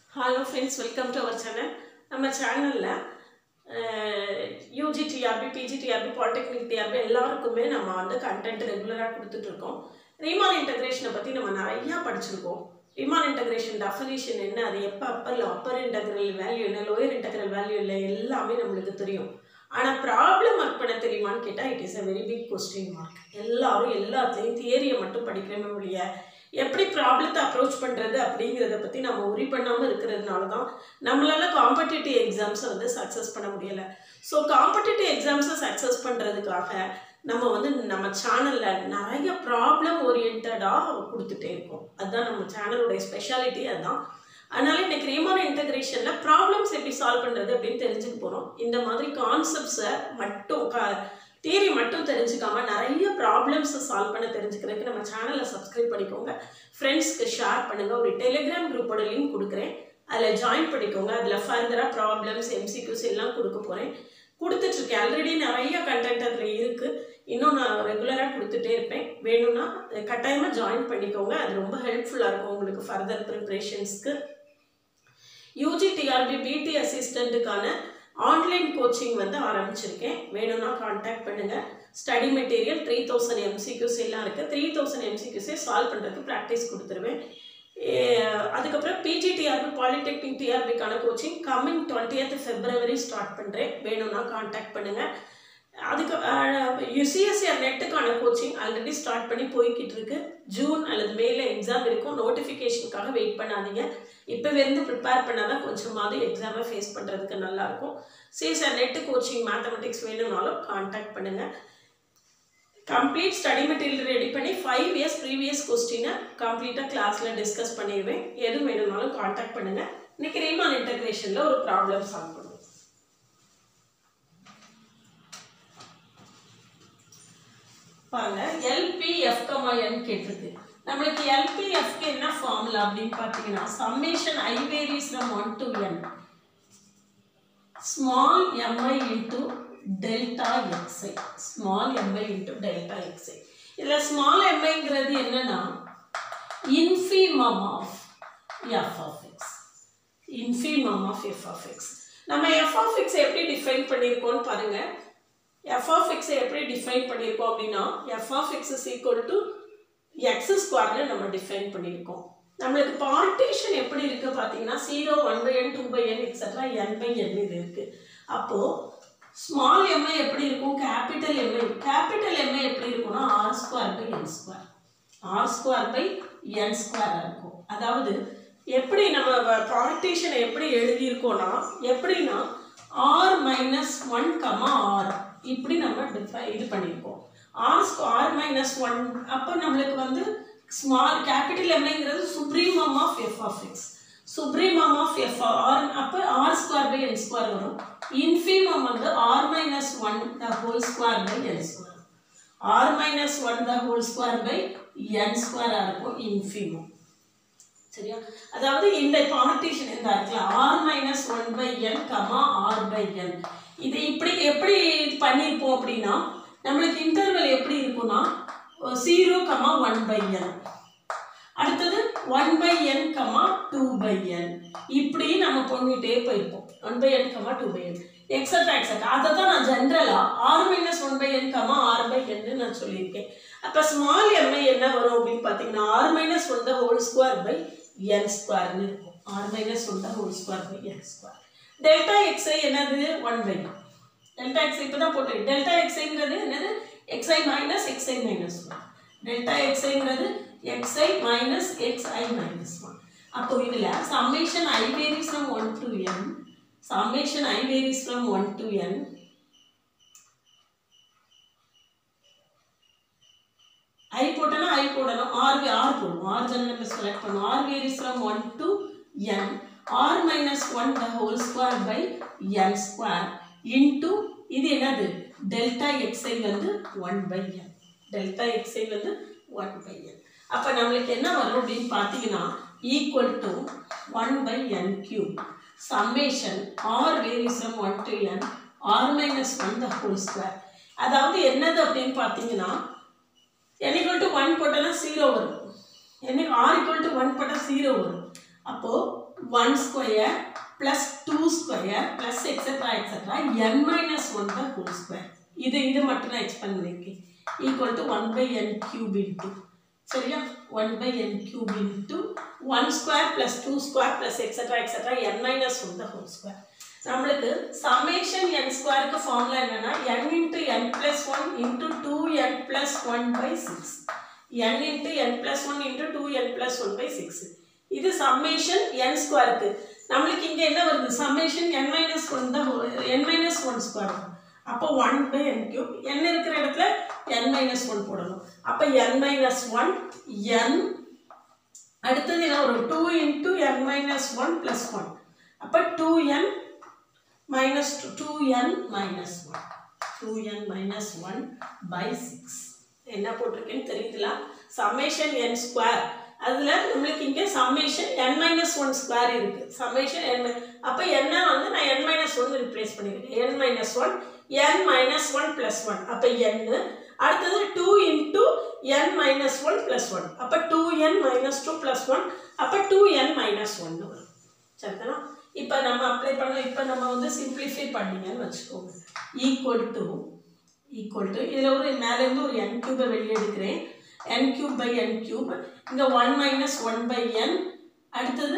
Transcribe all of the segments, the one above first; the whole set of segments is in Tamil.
hello friends welcome to our channel நம்ம சேனலில் UG TRB PG TRB polytechnic TRB எல்லாருக்குமே நம்ம வந்து கண்டென்ட் ரெகுலராக கொடுத்துட்ருக்கோம் ரீமான் இன்டகிரேஷனை பற்றி நம்ம நிறையா படிச்சிருக்கோம் ரீமான் இன்டகிரேஷன் டெஃபினிஷன் என்ன அது எப்போ அப்பரில் அப்பர் இன்டகிரல் வேல்யூ என்ன லோயர் இன்டகிரல் வேல்யூ இல்லை எல்லாமே நம்மளுக்கு தெரியும் ஆனால் ப்ராப்ளம் ஒர்க் பண்ண தெரியுமான்னு கேட்டால் it is a very big question mark எல்லாரும் எல்லாத்துலேயும் தியரியை மட்டும் படிக்கிறோமே ஒழிய எப்படி ப்ராப்ளத்தை அப்ரோச் பண்ணுறது அப்படிங்கிறத பற்றி நம்ம உரி பண்ணாமல் இருக்கிறதுனால தான் நம்மளால காம்படிட்டிவ் எக்ஸாம்ஸை வந்து சக்ஸஸ் பண்ண முடியலை ஸோ காம்படிட்டிவ் எக்ஸாம்ஸை சக்ஸஸ் பண்ணுறதுக்காக நம்ம வந்து நம்ம சேனலில் நிறைய ப்ராப்ளம் ஓரியன்டாக கொடுத்துட்டே இருக்கோம் அதுதான் நம்ம சேனலோடைய ஸ்பெஷாலிட்டி அதுதான் அதனால இன்னைக்கு ரீமான் இன்டகிரேஷனில் ப்ராப்ளம்ஸ் எப்படி சால்வ் பண்ணுறது அப்படின்னு தெரிஞ்சுக்க போகிறோம் இந்த மாதிரி கான்செப்ட்ஸை மட்டும் க தியரி மட்டும் தெரிஞ்சுக்காம நிறைய ப்ராப்ளம்ஸை சால்வ் பண்ண தெரிஞ்சுக்கிறதுக்கு நம்ம சேனலை சப்ஸ்கிரைப் பண்ணிக்கோங்க ஃப்ரெண்ட்ஸ்க்கு ஷேர் பண்ணுங்கள் ஒரு டெலிகிராம் குரூப்போட லிங்க் கொடுக்குறேன் அதில் ஜாயின் பண்ணிக்கோங்க அதில் ஃபர்தராக ப்ராப்ளம்ஸ் எம்சிக்யூஸ் எல்லாம் கொடுக்க போகிறேன் கொடுத்துட்ருக்கேன் ஆல்ரெடி நிறைய கண்டென்ட் அதில் இருக்குது இன்னும் நான் ரெகுலராக கொடுத்துட்டே இருப்பேன் வேணும்னா கட்டாயமாக ஜாயின் பண்ணிக்கோங்க அது ரொம்ப ஹெல்ப்ஃபுல்லாக இருக்கும் உங்களுக்கு ஃபர்தர் ப்ரிப்ரேஷன்ஸ்க்கு யூஜி டிஆர்பி பிடி அசிஸ்டண்ட்டுக்கான ஆன்லைன் கோச்சிங் வந்து ஆரம்பிச்சிருக்கேன் வேணும்னா காண்டாக்ட் பண்ணுங்கள் study material three thousand MCQs எல்லாம் இருக்குது த்ரீ தௌசண்ட் எம்சிக்யூஸே சால்வ் பண்ணுறதுக்கு ப்ராக்டிஸ் கொடுத்துருவேன் அதுக்கப்புறம் பிஜி டிஆர்பி பாலிடெக்னிக் டிஆர்பிக்கான coaching coming twentieth February start பண்ணுறேன் வேணும்னா காண்டாக்ட் பண்ணுங்கள் அதுக்கு யுசிஎஸ்ஆர் நெட்டுக்கான கோச்சிங் ஆல்ரெடி ஸ்டார்ட் பண்ணி போய்கிட்டு இருக்கு ஜூன் அல்லது மேல எக்ஸாம் இருக்கும் நோட்டிஃபிகேஷனுக்காக வெயிட் பண்ணாதீங்க இப்போவே இருந்து ப்ரிப்பேர் பண்ணால் தான் கொஞ்சமாவது எக்ஸாமை ஃபேஸ் பண்ணுறதுக்கு நல்லாயிருக்கும் சிஎஸ்ஆர் நெட்டு கோச்சிங் மேத்தமெட்டிக்ஸ் வேணும்னாலும் காண்டாக்ட் பண்ணுங்கள் கம்ப்ளீட் ஸ்டடி மெட்டீரியல் ரெடி பண்ணி ஃபைவ் இயர்ஸ் ப்ரீவியஸ் கொஸ்டினை கம்ப்ளீட்டாக கிளாஸில் டிஸ்கஸ் பண்ணிடுவேன் எது வேணும்னாலும் காண்டாக்ட் பண்ணுங்கள் இன்னைக்கு ரீமான் இன்டகிரேஷனில் ஒரு ப்ராப்ளம் சால்வ் பண்ணுவோம் பாருங்க எல்பி எஃப் கமா என் கேட்டிருக்கு நம்மளுக்கு எல்பி எஃப்க்கு என்ன ஃபார்முலா அப்படின்னு பார்த்தீங்கன்னா summation i varies from one to n small m i into delta x i small m i into delta x i இதில் ஸ்மால் எம்ஐங்கிறது என்னன்னா infimum of f of x infimum of f of x நம்ம எஃப் ஆஃப் எக்ஸ் எப்படி டிஃபைன் பண்ணியிருக்கோம்னு பாருங்கள் எஃப் ஆஃப் எக்ஸை எப்படி டிஃபைன் பண்ணியிருக்கோம் அப்படின்னா f of x is equal to x ஸ்கொயர்னு நம்ம டிஃபைன் பண்ணியிருக்கோம் நம்மளுக்கு பார்ட்டேஷன் எப்படி இருக்குது பார்த்தீங்கன்னா zero one by N two by n extra n by n இது இருக்குது அப்போது ஸ்மால் எம்ஐ எப்படி இருக்கும் கேபிட்டல் எம்ஐ கேபிட்டல் எம்ஐ எப்படி இருக்கும்னா r square by n square r square by n ஸ்கொயராக இருக்கும் அதாவது எப்படி நம்ம பார்ட்டேஷனை எப்படி எழுதியிருக்கோம்னா எப்படின்னா r minus one comma r இப்படி நம்ம டிஃபை இது பண்ணியிருக்கோம் ஆர் ஆர் மைனஸ் ஒன் அப்போ நம்மளுக்கு வந்து ஸ்மால் கேபிட்டல் எம்ஐங்கிறது supremum of f of x supremum of f r அப்போ r square by n square வரும் இன்ஃபீமம் வந்து r minus one the whole square by n square r minus one the whole square by n ஸ்கொயராக இருக்கும் இன்ஃபீமம் சரியா அதாவது இந்த பார்ட்டிஷன் இந்த இருக்குல்ல r minus one by n comma r by n இது இப்படி எப்படி பண்ணியிருப்போம் அப்படின்னா நம்மளுக்கு இன்டர்வல் எப்படி இருக்கும்னா zero comma one by n அடுத்தது one by n comma two by n இப்படி நம்ம பண்ணிட்டே போயிருப்போம் one by n comma two by n extra extra அதை தான் நான் ஜென்ரலாக r minus one by n comma r by என்னு நான் சொல்லியிருக்கேன் அப்போ ஸ்மால் எம்ஐ என்ன வரும் அப்படின்னு பார்த்தீங்கன்னா r minus one the whole square by n ஸ்கொயர்னு இருக்கும் r minus one the whole square by n square delta x i என்னது ஒன் பை டெல்டா எக்ஸ் இப்போ தான் போட்டு டெல்டா எக்ஸ்ஐங்கிறது என்னது x i minus x i minus one delta எக்ஸ்ஐங்கிறது x i minus x i minus one அப்போ இதில் summation i varies from one to n summation i varies from one to n i போட்டோன்னா ஐ போடணும் ஆர் ஆர் போடணும் ஆர் ஜென் நம்ம செலக்ட் பண்ணணும் r varies from one to n r minus one the whole square by n square into இது என்னது டெல்டா எக்ஸ்ஐ வந்து one by n delta x i வந்து ஒன் பை என் அப்போ நம்மளுக்கு என்ன வரும் அப்படின்னு பார்த்தீங்கன்னா equal to one by n cube summation r varies from one to n r minus one the whole square அதாவது என்னது அப்படின்னு பார்த்தீங்கன்னா n equal to ஒன் போட்டோன்னா ஜீரோ வரும் n r equal to one போட்டால் ஜீரோ வரும் அப்போது one square plus two square plus extra extra n minus one தான் ஹோல் ஸ்கொயர் இது இது மட்டும் நான் எக்ஸ்பெண்ட் பண்ணியிருக்கேன் equal to one by n cube into சரியா one by n cube into one square plus two square plus extra extra n minus one தான் ஹோல் ஸ்கொயர் நம்மளுக்கு சமேஷன் என் ஸ்கொயருக்கு ஃபார்முலா என்னன்னா n into n plus one into two n plus one by six n into n plus one into two n plus one by six இது சம்மேஷன் என் ஸ்கொயருக்கு நம்மளுக்கு இங்கே என்ன வருது சம்மேஷன் என் மைனஸ் ஒன் தான் என் மைனஸ் ஒன் ஸ்கொயர் அப்போ one by n cube n இருக்கிற இடத்துல என் மைனஸ் ஒன் போடணும் அப்போ என் மைனஸ் ஒன் என் அடுத்தது என்ன வரும் two into n minus one plus one அப்போ two n minus two n minus one two n minus one by six என்ன போட்டிருக்கேன்னு தெரியுதுல சம்மேஷன் என் ஸ்கொயர் அதில் நம்மளுக்கு இங்கே summation n minus one square இருக்குது சம்மேஷன் என் அப்போ என்ன வந்து நான் என் மைனஸ் ஒன் ரிப்ளேஸ் பண்ணியிருக்கேன் n minus one n minus one plus one அப்போ என்னு அடுத்தது two into n minus one plus one அப்போ two n minus two plus one அப்போ டூ என் மைனஸ் ஒன்று வரும் சரிதானா இப்போ நம்ம அப்ளை பண்ண இப்போ நம்ம வந்து சிம்பிளிஃபை பண்ணீங்கன்னு வச்சுக்கோங்க ஈக்குவல் டு ஈக்குவல் டு இதில் ஒரு மேலேருந்து ஒரு என் கியூபை வெளியே எடுக்கிறேன் n cube by n cube இங்கே one minus one by n அடுத்தது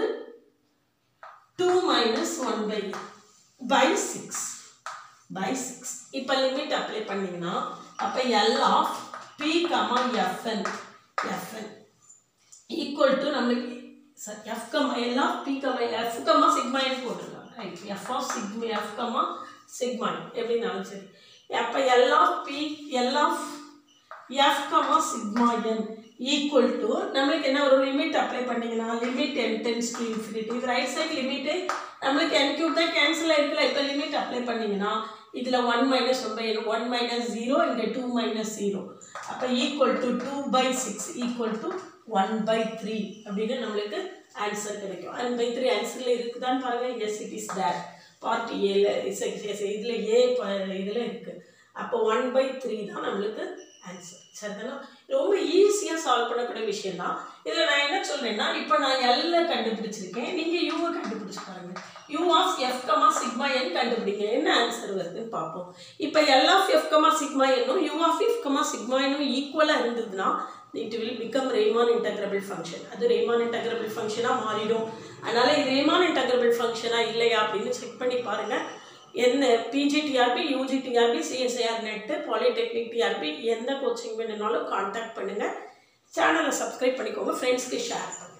two minus one by by six by six இப்போ லிமிட் அப்ளை பண்ணிங்கன்னா அப்போ L of P comma f n f n equal to நம்மளுக்கு சார் f comma L of P comma f comma சிக்மாயின் போட்டுருக்காங்க right f of sigma f comma சிக்மாயின் எப்படின்னாலும் சரி அப்போ L of P L of f comma sigma n equal to நம்மளுக்கு என்ன ஒரு லிமிட் அப்ளை பண்ணிங்கன்னா limit n tends to infinity இது ரைட் சைட் லிமிட்டு நம்மளுக்கு என் கியூப் தான் கேன்சல் ஆயிருக்குல்ல இப்போ லிமிட் அப்ளை பண்ணிங்கன்னா இதில் one minus one by one minus zero இங்கே டூ மைனஸ் ஜீரோ அப்போ equal to two by six equal to one by three அப்படின்னு நம்மளுக்கு ஆன்சர் கிடைக்கும் ஒன் பை த்ரீ ஆன்சரில் இருக்குதான்னு பாருங்கள் yes it is that part ஏல இதில் ஏ இதில் இருக்குது அப்போ ஒன் பை த்ரீ தான் நம்மளுக்கு ஆன்சர் சரிதானா ரொம்ப ஈஸியாக சால்வ் பண்ணக்கூடிய விஷயம் தான் இதில் நான் என்ன சொல்றேன்னா இப்போ நான் எல்ல கண்டுபிடிச்சிருக்கேன் நீங்கள் யூவை கண்டுபிடிச்சு பாருங்க U of f comma sigma n கண்டுபிடிங்க என்ன ஆன்சர் வருதுன்னு பார்ப்போம் இப்போ L of f comma sigma என்னும் U of f comma sigma என்னும் ஈக்குவலாக இருந்ததுன்னா it will become Riemann integrable function அது ரேமான் இன்டகிரபிள் ஃபங்க்ஷனாக மாறிடும் அதனால இது ரேமான் இன்டகிரபிள் ஃபங்க்ஷனாக இல்லையா அப்படின்னு செக் பண்ணி பாருங்கள் என்ன PG TRB UG TRB CSIR NET polytechnic TRB எந்த கோச்சிங் வேணுனாலும் காண்டாக்ட் பண்ணுங்கள் சேனலை சப்ஸ்கிரைப் பண்ணிக்கோங்க ஃப்ரெண்ட்ஸ்க்கு ஷேர் பண்ணுங்கள்